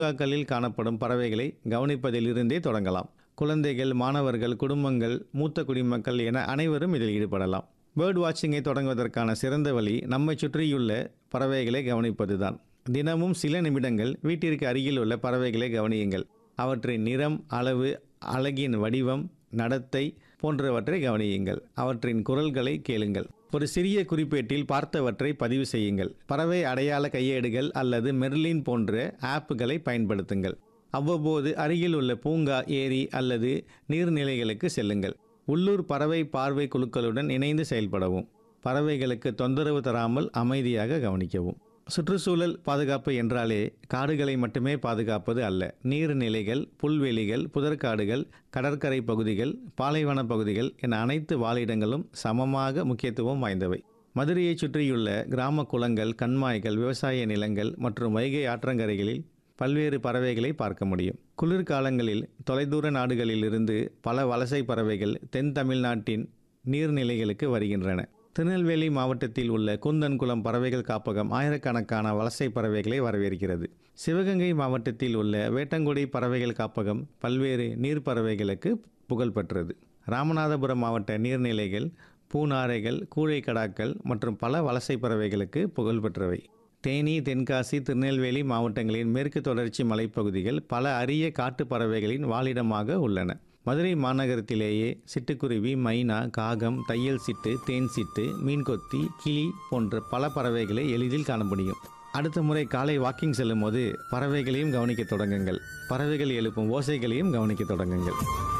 பூங்காக்களில் காணப்படும் பறவைகளை கவனிப்பதிலிருந்தே தொடங்கலாம் குழந்தைகள் மாணவர்கள் குடும்பங்கள் மூத்த குடிமக்கள் என அனைவரும் இதில் ஈடுபடலாம் பேர்ட் வாட்சிங்கை தொடங்குவதற்கான சிறந்த வழி நம்மை சுற்றியுள்ள பறவைகளை கவனிப்பதுதான் தினமும் சில நிமிடங்கள் வீட்டிற்கு அருகில் உள்ள பறவைகளை கவனியுங்கள் அவற்றின் நிறம் அளவு அழகின் வடிவம் நடத்தை போன்றவற்றை கவனியுங்கள் அவற்றின் குரல்களை கேளுங்கள் ஒரு சிறிய குறிப்பேட்டில் பார்த்தவற்றை பதிவு செய்யுங்கள் பறவை அடையாள கையேடுகள் அல்லது மெர்லின் போன்ற ஆப்புகளை பயன்படுத்துங்கள் அவ்வப்போது அருகில் உள்ள பூங்கா ஏரி அல்லது நீர்நிலைகளுக்கு செல்லுங்கள் உள்ளூர் பறவை பார்வை குழுக்களுடன் இணைந்து செயல்படவும் பறவைகளுக்கு தொந்தரவு தராமல் அமைதியாக கவனிக்கவும் சுற்றுச்சூழல் பாதுகாப்பு என்றாலே காடுகளை மட்டுமே பாதுகாப்பது அல்ல நீர்நிலைகள் புல்வெளிகள் புதற்காடுகள் கடற்கரை பகுதிகள் பாலைவன பகுதிகள் என அனைத்து வாழிடங்களும் சமமாக முக்கியத்துவம் வாய்ந்தவை மதுரையைச் சுற்றியுள்ள கிராம குளங்கள் கண்மாய்கள் விவசாய நிலங்கள் மற்றும் வைகை ஆற்றங்கரைகளில் பல்வேறு பறவைகளை பார்க்க முடியும் குளிர்காலங்களில் தொலைதூர நாடுகளிலிருந்து பல வலசை பறவைகள் தென் தமிழ்நாட்டின் நீர்நிலைகளுக்கு வருகின்றன திருநெல்வேலி மாவட்டத்தில் உள்ள குந்தன்குளம் பறவைகள் காப்பகம் ஆயிரக்கணக்கான வலசை பறவைகளை வரவேற்கிறது சிவகங்கை மாவட்டத்தில் உள்ள வேட்டங்குடி பறவைகள் காப்பகம் பல்வேறு நீர் பறவைகளுக்கு புகழ்பெற்றது ராமநாதபுரம் மாவட்ட நீர்நிலைகள் பூநாரைகள் கூழைக்கடாக்கள் மற்றும் பல வலசை பறவைகளுக்கு புகழ்பெற்றவை தேனி தென்காசி திருநெல்வேலி மாவட்டங்களின் மேற்கு தொடர்ச்சி மலைப்பகுதிகள் பல அரிய காட்டுப் பறவைகளின் வாழிடமாக உள்ளன மதுரை மாநகரத்திலேயே சிட்டுக்குருவி மைனா காகம் தையல் சிட்டு தேன் சிட்டு மீன்கொத்தி கிளி போன்ற பல பறவைகளை எளிதில் காண முடியும் அடுத்த முறை காலை வாக்கிங் செல்லும் போது பறவைகளையும் கவனிக்க தொடங்குங்கள் பறவைகள் எழுப்பும் ஓசைகளையும் கவனிக்க தொடங்குங்கள்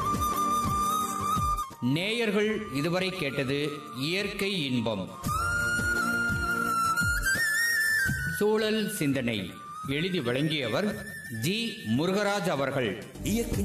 நேயர்கள் இதுவரை கேட்டது இயற்கை இன்பம் சூழல் சிந்தனை எழுதி வழங்கியவர் ஜி முருகராஜ் அவர்கள் இயற்கை